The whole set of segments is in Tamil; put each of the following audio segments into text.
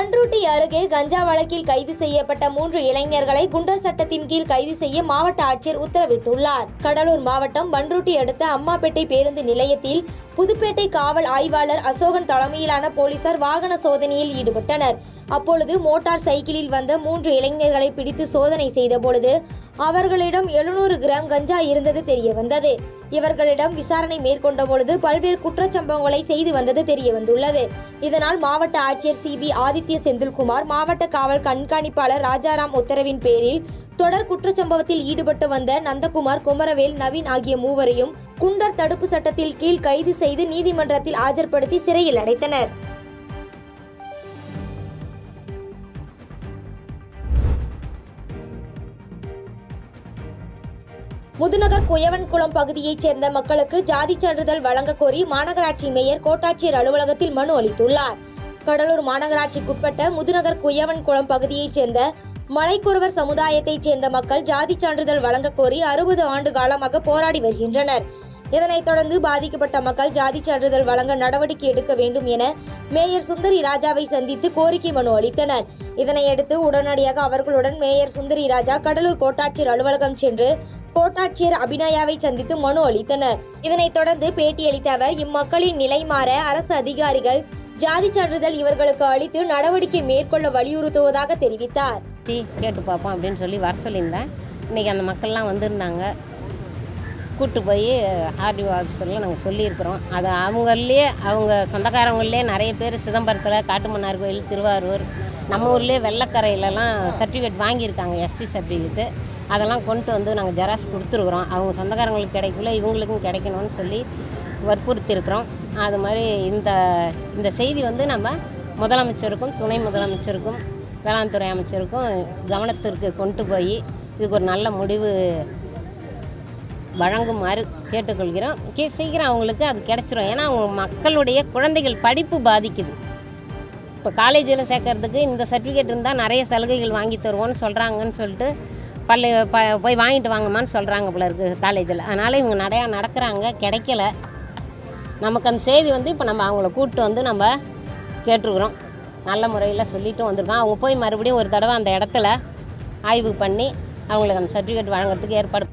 பன்ருட்டி அருகே கஞ்சா வழக்கில் கைது செய்யப்பட்ட மூன்று இளைஞர்களை குண்டர் சட்டத்தின் கீழ் கைது செய்ய மாவட்ட ஆட்சியர் உத்தரவிட்டுள்ளார் கடலூர் மாவட்டம் பன்ருட்டி அடுத்த அம்மாப்பேட்டை பேருந்து நிலையத்தில் புதுப்பேட்டை காவல் ஆய்வாளர் அசோகன் தலைமையிலான போலீசார் வாகன சோதனையில் ஈடுபட்டனர் அப்பொழுது மோட்டார் சைக்கிளில் வந்த மூன்று இளைஞர்களை பிடித்து சோதனை செய்தபொழுது அவர்களிடம் எழுநூறு கிராம் கஞ்சா இருந்தது தெரிய வந்தது இவர்களிடம் விசாரணை மேற்கொண்ட பொழுது பல்வேறு குற்றச்சம்பவங்களை செய்து வந்தது தெரிய வந்துள்ளது இதனால் மாவட்ட ஆட்சியர் சி பி ஆதித்ய செந்தில்குமார் மாவட்ட காவல் கண்காணிப்பாளர் ராஜாராம் உத்தரவின் பேரில் தொடர் குற்றச்சம்பவத்தில் ஈடுபட்டு வந்த நந்தகுமார் குமரவேல் நவீன் ஆகிய மூவரையும் குண்டர் தடுப்பு சட்டத்தில் கீழ் கைது செய்து நீதிமன்றத்தில் ஆஜர்படுத்தி சிறையில் அடைத்தனர் முதுநகர் குயவன்குளம் பகுதியைச் சேர்ந்த மக்களுக்கு ஜாதி சான்றிதழ் வழங்கக் கோரி மாநகராட்சி மேயர் கோட்டாட்சியர் அலுவலகத்தில் மனு அளித்துள்ளார் கடலூர் மாநகராட்சிக்குட்பட்ட முதுநகர் குயவன்குளம் பகுதியைச் சேர்ந்த மலைக்குறவர் சமுதாயத்தைச் சேர்ந்த மக்கள் ஜாதி சான்றிதழ் வழங்கக் கோரி அறுபது ஆண்டு காலமாக போராடி வருகின்றனர் இதனைத் தொடர்ந்து பாதிக்கப்பட்ட மக்கள் ஜாதி சான்றிதழ் வழங்க நடவடிக்கை எடுக்க வேண்டும் என மேயர் சுந்தரி ராஜாவை சந்தித்து கோரிக்கை மனு அளித்தனர் இதனையடுத்து உடனடியாக அவர்களுடன் மேயர் சுந்தரி ராஜா கடலூர் கோட்டாட்சியர் அலுவலகம் சென்று கோட்டாட்சியர் அபிநயாவை சந்தித்து மனு அளித்தனர் இதனைத் தொடர்ந்து பேட்டியளித்த அவர் இம்மக்களின் நிலை மாற அரசு அதிகாரிகள் ஜாதி சான்றிதழ் இவர்களுக்கு அளித்து நடவடிக்கை மேற்கொள்ள வலியுறுத்துவதாக தெரிவித்தார் சி கேட்டு பார்ப்போம் அப்படின்னு சொல்லி வர சொல்லியிருந்தேன் இன்றைக்கி அந்த மக்கள்லாம் வந்திருந்தாங்க கூட்டு போய் ஆர்டிஓ ஆஃபீஸரில் நாங்கள் சொல்லியிருக்கிறோம் அது அவங்களே அவங்க சொந்தக்காரங்களே நிறைய பேர் சிதம்பரத்தில் காட்டுமன்னார் கோயில் திருவாரூர் நம்ம ஊர்லேயே வெள்ளக்கரையிலலாம் சர்டிஃபிகேட் வாங்கியிருக்காங்க எஸ்பி சர்டிஃபிகேட்டு அதெல்லாம் கொண்டு வந்து நாங்கள் ஜெராக்ஸ் கொடுத்துருக்குறோம் அவங்க சொந்தக்காரங்களுக்கு கிடைக்கல இவங்களுக்கும் கிடைக்கணும்னு சொல்லி வற்புறுத்தியிருக்கிறோம் அது மாதிரி இந்த இந்த செய்தி வந்து நம்ம முதலமைச்சருக்கும் துணை முதலமைச்சருக்கும் வேளாண் துறை அமைச்சருக்கும் கவனத்திற்கு கொண்டு போய் இதுக்கு ஒரு நல்ல முடிவு வழங்குமாறு கேட்டுக்கொள்கிறோம் கே சீக்கிரம் அவங்களுக்கு அது கிடைச்சிரும் ஏன்னா அவங்க மக்களுடைய குழந்தைகள் படிப்பு பாதிக்குது இப்போ காலேஜில் சேர்க்கறதுக்கு இந்த சர்டிஃபிகேட் இருந்தால் நிறைய சலுகைகள் வாங்கி தருவோம்னு சொல்கிறாங்கன்னு சொல்லிட்டு பள்ளி ப போய் வாங்கிட்டு வாங்கம்மான்னு சொல்கிறாங்க போல இருக்குது காலேஜில் அதனால் இவங்க நிறையா நடக்கிறாங்க கிடைக்கல நமக்கு அந்த செய்தி வந்து இப்போ நம்ம அவங்கள கூப்பிட்டு வந்து நம்ம கேட்டிருக்கிறோம் நல்ல முறையில் சொல்லிட்டு வந்திருக்கோம் அவங்க போய் மறுபடியும் ஒரு தடவை அந்த இடத்துல ஆய்வு பண்ணி அவங்களுக்கு அந்த சர்டிஃபிகேட் வழங்குறதுக்கு ஏற்பாடு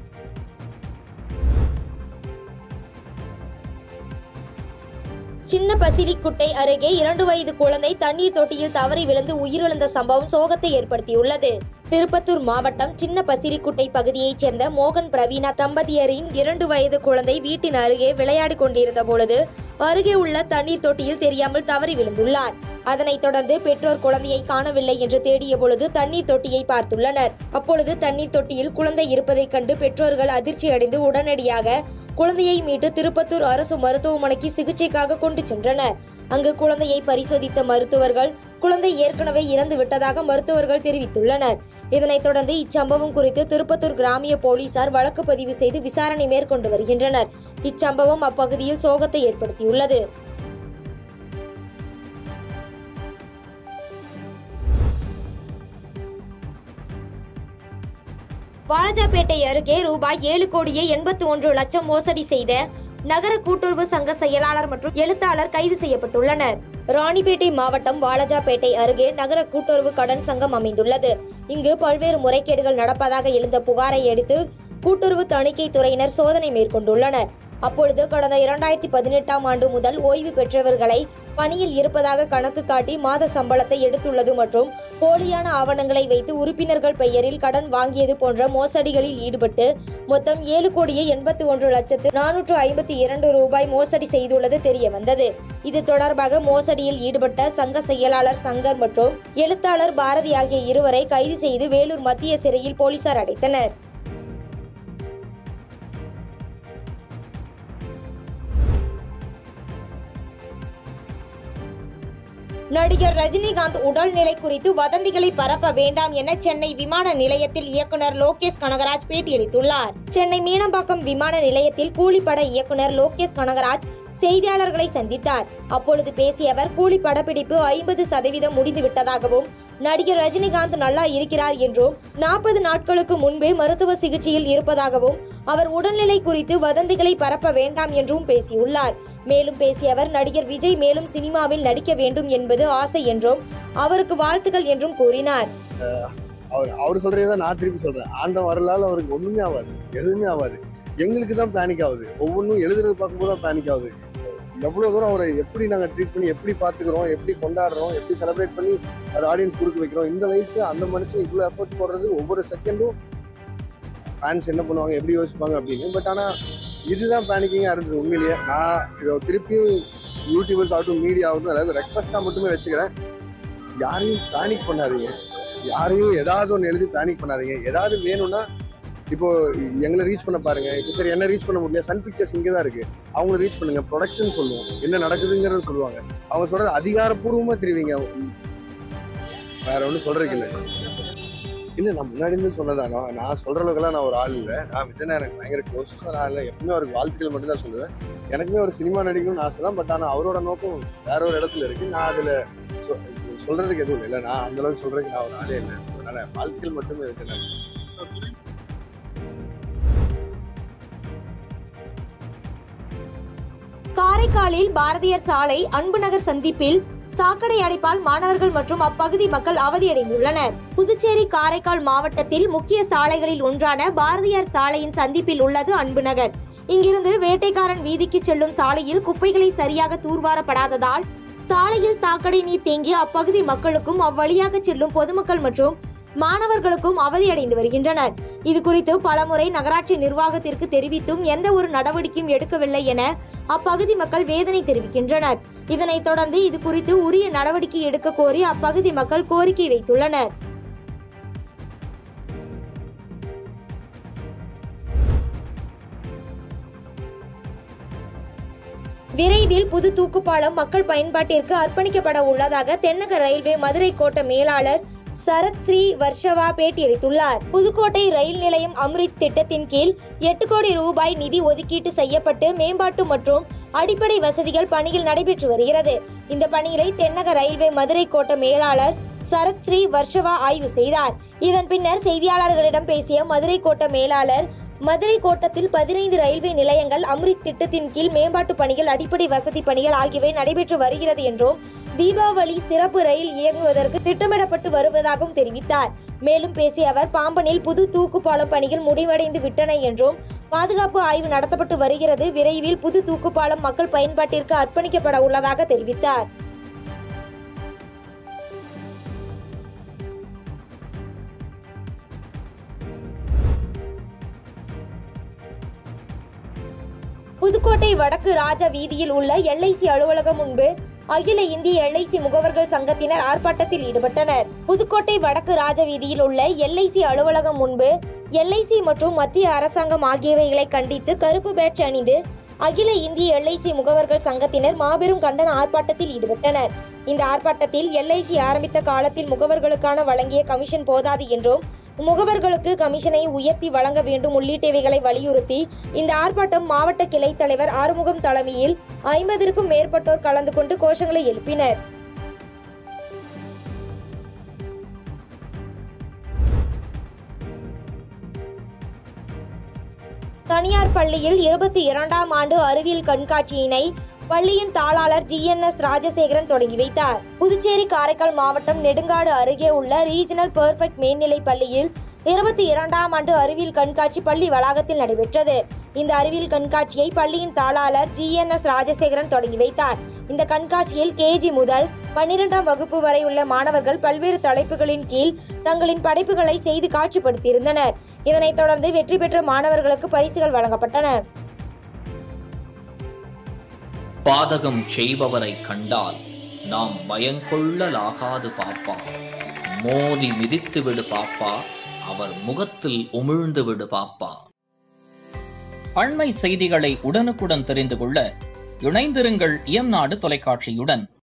சின்ன பசிலிக்குட்டை அருகே இரண்டு வயது குழந்தை தண்ணீர் தொட்டியில் தவறி விழுந்து உயிரிழந்த சம்பவம் சோகத்தை ஏற்படுத்தியுள்ளது திருப்பத்தூர் மாவட்டம் சின்ன பசிலிக்குட்டை பகுதியைச் சேர்ந்த மோகன் பிரவீனா தம்பதியரின் இரண்டு வயது குழந்தை வீட்டின் அருகே விளையாடிக் கொண்டிருந்த பொழுது அருகே உள்ள தண்ணீர் தொட்டியில் தெரியாமல் தவறி விழுந்துள்ளார் அதனைத் தொடர்ந்து பெற்றோர் குழந்தையை காணவில்லை என்று தேடிய பொழுது தண்ணீர் தொட்டியை பார்த்துள்ளனர் அப்பொழுது தண்ணீர் தொட்டியில் குழந்தை இருப்பதைக் கண்டு பெற்றோர்கள் அதிர்ச்சியடைந்து உடனடியாக குழந்தையை மீட்டு திருப்பத்தூர் அரசு மருத்துவமனைக்கு சிகிச்சைக்காக கொண்டு சென்றனர் அங்கு குழந்தையை பரிசோதித்த மருத்துவர்கள் குழந்தை ஏற்கனவே இறந்து விட்டதாக மருத்துவர்கள் தெரிவித்துள்ளனர் இதனைத் தொடர்ந்து இச்சம்பவம் குறித்து திருப்பத்தூர் கிராமிய போலீசார் வழக்கு பதிவு செய்து விசாரணை மேற்கொண்டு வருகின்றனர் இச்சம்பவம் அப்பகுதியில் சோகத்தை ஏற்படுத்தியுள்ளது வாலாஜாபேட்டை அருகே ரூபாய் ஏழு கோடியே எண்பத்தி ஒன்று லட்சம் மோசடி செய்த நகர கூட்டுறவு சங்க செயலாளர் மற்றும் எழுத்தாளர் கைது செய்யப்பட்டுள்ளனர் ராணிப்பேட்டை மாவட்டம் வாலாஜாபேட்டை அருகே நகர கூட்டுறவு கடன் சங்கம் அமைந்துள்ளது இங்கு பல்வேறு முறைகேடுகள் நடப்பதாக எழுந்த புகாரை அடுத்து கூட்டுறவு தணிக்கை துறையினர் சோதனை மேற்கொண்டுள்ளனர் அப்பொழுது கடந்த இரண்டாயிரத்தி பதினெட்டாம் ஆண்டு முதல் ஓய்வு பெற்றவர்களை பணியில் இருப்பதாக கணக்கு காட்டி மாத சம்பளத்தை எடுத்துள்ளது மற்றும் போலியான ஆவணங்களை வைத்து உறுப்பினர்கள் பெயரில் கடன் வாங்கியது போன்ற மோசடிகளில் ஈடுபட்டு மொத்தம் ஏழு கோடியே எண்பத்தி ஒன்று லட்சத்து நானூற்று ஐம்பத்தி இரண்டு ரூபாய் மோசடி செய்துள்ளது தெரிய வந்தது இது தொடர்பாக மோசடியில் ஈடுபட்ட சங்க செயலாளர் சங்கர் மற்றும் எழுத்தாளர் பாரதி ஆகிய இருவரை கைது செய்து வேலூர் மத்திய சிறையில் போலீசார் அடைத்தனர் நடிகர் ரஜினிகாந்த் உடல்நிலை குறித்து வதந்திகளை பரப்ப வேண்டாம் என சென்னை விமான நிலையத்தில் இயக்குனர் லோகேஷ் கனகராஜ் பேட்டியளித்துள்ளார் சென்னை மீனம்பாக்கம் விமான நிலையத்தில் கூலிப்பட இயக்குனர் லோகேஷ் கனகராஜ் செய்தியாளர்களை சந்தித்தார் அப்பொழுது பேசிய அவர் கூலி படப்பிடிப்பு ஐம்பது சதவீதம் முடிந்து விட்டதாகவும் நடிகர் ரஜினிகாந்த் நல்லா இருக்கிறார் என்றும் நாற்பது நாட்களுக்கு முன்பே மருத்துவ சிகிச்சையில் இருப்பதாகவும் அவர் உடல்நிலை குறித்து வதந்திகளை பரப்ப வேண்டாம் என்றும் பேசியுள்ளார் மேலும் பேசிய அவர் நடிகர் விஜய் மேலும் சினிமாவில் நடிக்க வேண்டும் என்பது ஆசை என்றும் அவருக்கு வாழ்த்துக்கள் என்றும் கூறினார் அவர் அவர் சொல்றதே தான் நான் திருப்பி சொல்றேன் ஆண்டம் வரலால அவருக்கு ஒண்ணுமே ஆகாது எதுவுமே ஆகாது எங்களுக்கு தான் பேனிக் ஆகுது ஒவ்வொன்றும் எழுதுறது பார்க்கும்போது தான் பேனிக் ஆகுது எவ்வளவு தூரம் அவரை எப்படி நாங்க ட்ரீட் பண்ணி எப்படி பாத்துக்கிறோம் எப்படி கொண்டாடுறோம் எப்படி செலிப்ரேட் பண்ணி அதை ஆடியன்ஸ் கொடுக்க வைக்கிறோம் இந்த வயசு அந்த மனுஷன் இவ்வளவு எஃபர்ட் போடுறது ஒவ்வொரு செகண்டும் ஃபேன்ஸ் என்ன பண்ணுவாங்க எப்படி யோசிப்பாங்க அப்படின்னு பட் ஆனா இதுதான் பேனிக்கிங்கா இருந்தது உண்மையிலேயே நான் இதை திருப்பியும் யூடியூபர்ஸ் ஆகட்டும் மீடியா ஆகட்டும் அதாவது ரெக்வஸ்டா மட்டுமே வச்சுக்கிறேன் யாரையும் பேனிக் பண்ணாதீங்க யாரையும் ஏதாவது ஒன்று எழுதி பேனிக் பண்ணாதீங்க ஏதாவது வேணும்னா இப்போ எங்களை ரீச் பண்ண பாருங்க இப்போ சரி என்ன ரீச் பண்ண முடியல சன் பிக்சர்ஸ் இங்கே தான் இருக்கு அவங்கள ரீச் பண்ணுங்க ப்ரொடக்ஷன் சொல்லுவோம் என்ன நடக்குதுங்கிறத சொல்லுவாங்க அவங்க சொல்றது அதிகாரப்பூர்வமா தெரிவிங்க வேற ஒன்றும் சொல்றதுக்கு இல்லை இல்ல நான் முன்னாடி இருந்து சொன்னதா நான் நான் சொல்ற அளவுக்குலாம் நான் ஒரு ஆள் இல்லை நான் விஜயனா எனக்கு பயங்கர க்ளோஸ் நான் இல்லை எப்பவுமே அவருக்கு வாழ்த்துக்கள் மட்டும் தான் சொல்லுவேன் எனக்குமே ஒரு சினிமா நடிக்கணும்னு ஆசை தான் பட் ஆனால் அவரோட நோக்கம் வேற ஒரு இடத்துல இருக்கு நான் அதுல சொ- சொல்றதுக்கு எதுவும் இல்லை நான் அந்த அளவுக்கு சொல்றதுக்கு நான் ஒரு ஆளே இல்லை அதனால வாழ்த்துக்கள் மட்டுமே இருக்கு நான் காரைக்காலில் பாரதியார் சாலை அன்பு நகர் சந்திப்பில் சாக்கடை அடைப்பால் மாணவர்கள் மற்றும் அப்பகுதி மக்கள் அவதியடைந்துள்ளனர் புதுச்சேரி காரைக்கால் மாவட்டத்தில் முக்கிய சாலைகளில் ஒன்றான பாரதியார் சாலையின் சந்திப்பில் உள்ளது அன்பு நகர் இங்கிருந்து வேட்டைக்காரன் வீதிக்கு செல்லும் சாலையில் குப்பைகளை சரியாக தூர்வாரப்படாததால் சாலையில் சாக்கடை நீர் தேங்கி அப்பகுதி மக்களுக்கும் அவ்வழியாக செல்லும் பொதுமக்கள் மற்றும் மாணவர்களுக்கும் அவதியடைந்து வருகின்றனர் இது குறித்து பலமுறை நகராட்சி நிர்வாகத்திற்கு தெரிவித்தும் எந்த ஒரு நடவடிக்கையும் எடுக்கவில்லை என அப்பகுதி மக்கள் வேதனை தெரிவிக்கின்றனர் இதனைத் தொடர்ந்து இது குறித்து உரிய நடவடிக்கை எடுக்க கோரி அப்பகுதி மக்கள் கோரிக்கை வைத்துள்ளனர் விரைவில் புது தூக்குப்பாலம் மக்கள் பயன்பாட்டிற்கு அர்ப்பணிக்கப்பட உள்ளதாக தென்னக ரயில்வே மதுரை கோட்ட மேலாளர் சரத் ஸ்ரீ வர்ஷவா பேட்டியளித்துள்ளார் புதுக்கோட்டை ரயில் நிலையம் அம்ரித் திட்டத்தின் கீழ் எட்டு கோடி ரூபாய் நிதி ஒதுக்கீட்டு செய்யப்பட்டு மேம்பாட்டு மற்றும் அடிப்படை வசதிகள் பணிகள் நடைபெற்று வருகிறது இந்த பணிகளை தென்னக ரயில்வே மதுரை கோட்ட மேலாளர் சரத் ஸ்ரீ வர்ஷவா ஆய்வு செய்தார் இதன் பின்னர் செய்தியாளர்களிடம் பேசிய மதுரை கோட்ட மேலாளர் மதுரை கோட்டத்தில் பதினைந்து ரயில்வே நிலையங்கள் அம்ரித் திட்டத்தின் கீழ் மேம்பாட்டு பணிகள் அடிப்படை வசதி பணிகள் ஆகியவை நடைபெற்று வருகிறது என்றும் தீபாவளி சிறப்பு ரயில் இயங்குவதற்கு திட்டமிடப்பட்டு வருவதாகவும் தெரிவித்தார் மேலும் பேசிய அவர் பாம்பனில் புது தூக்குப்பாலம் பணிகள் முடிவடைந்து விட்டன என்றும் பாதுகாப்பு ஆய்வு நடத்தப்பட்டு வருகிறது விரைவில் புது தூக்குப்பாலம் மக்கள் பயன்பாட்டிற்கு அர்ப்பணிக்கப்பட உள்ளதாக தெரிவித்தார் புதுக்கோட்டை வடக்கு ராஜா வீதியில் உள்ள எல்ஐசி அலுவலகம் முன்பு அகில இந்திய எல்ஐசி முகவர்கள் சங்கத்தினர் ஆர்ப்பாட்டத்தில் ஈடுபட்டனர் புதுக்கோட்டை வடக்கு ராஜ வீதியில் உள்ள எல்ஐசி அலுவலகம் முன்பு எல்ஐசி மற்றும் மத்திய அரசாங்கம் ஆகியவைகளை கண்டித்து கருப்பு பேட்ச் அணிந்து அகில இந்திய எல்ஐசி முகவர்கள் சங்கத்தினர் மாபெரும் கண்டன ஆர்ப்பாட்டத்தில் ஈடுபட்டனர் இந்த ஆர்ப்பாட்டத்தில் எல்ஐசி ஆரம்பித்த காலத்தில் முகவர்களுக்கான வழங்கிய கமிஷன் போதாது என்றும் முகவர்களுக்கு கமிஷனை உயர்த்தி வழங்க வேண்டும் உள்ளிட்டவைகளை வலியுறுத்தி இந்த ஆர்ப்பாட்டம் மாவட்ட கிளை தலைவர் ஆறுமுகம் தலைமையில் ஐம்பதிற்கும் மேற்பட்டோர் கலந்து கொண்டு கோஷங்களை எழுப்பினர் தனியார் பள்ளியில் இருபத்தி இரண்டாம் ஆண்டு அறிவியல் கண்காட்சியினை பள்ளியின் தாளாளர் ஜிஎன்எஸ் ராஜசேகரன் தொடங்கி வைத்தார் புதுச்சேரி காரைக்கால் மாவட்டம் நெடுங்காடு அருகே உள்ள ரீஜனல் பெர்ஃபெக்ட் மேல்நிலைப் பள்ளியில் இருபத்தி இரண்டாம் ஆண்டு அறிவியல் கண்காட்சி பள்ளி வளாகத்தில் நடைபெற்றது இந்த அறிவியல் கண்காட்சியை பள்ளியின் தாளாளர் ஜிஎன்எஸ் ராஜசேகரன் தொடங்கி வைத்தார் இந்த கண்காட்சியில் கேஜி முதல் பன்னிரெண்டாம் வகுப்பு வரை உள்ள மாணவர்கள் பல்வேறு தலைப்புகளின் கீழ் தங்களின் படைப்புகளை செய்து காட்சிப்படுத்தியிருந்தனர் இதனைத் தொடர்ந்து வெற்றி பெற்ற மாணவர்களுக்கு பரிசுகள் வழங்கப்பட்டன பாதகம் செய்பவரை கண்டால் நாம் பயங்கொள்ளலாகாது பாப்பா மோதி மிதித்து விடு பாப்பா அவர் முகத்தில் உமிழ்ந்து விடு பாப்பா அண்மை செய்திகளை உடனுக்குடன் தெரிந்து கொள்ள இணைந்திருங்கள் இயம்நாடு தொலைக்காட்சியுடன்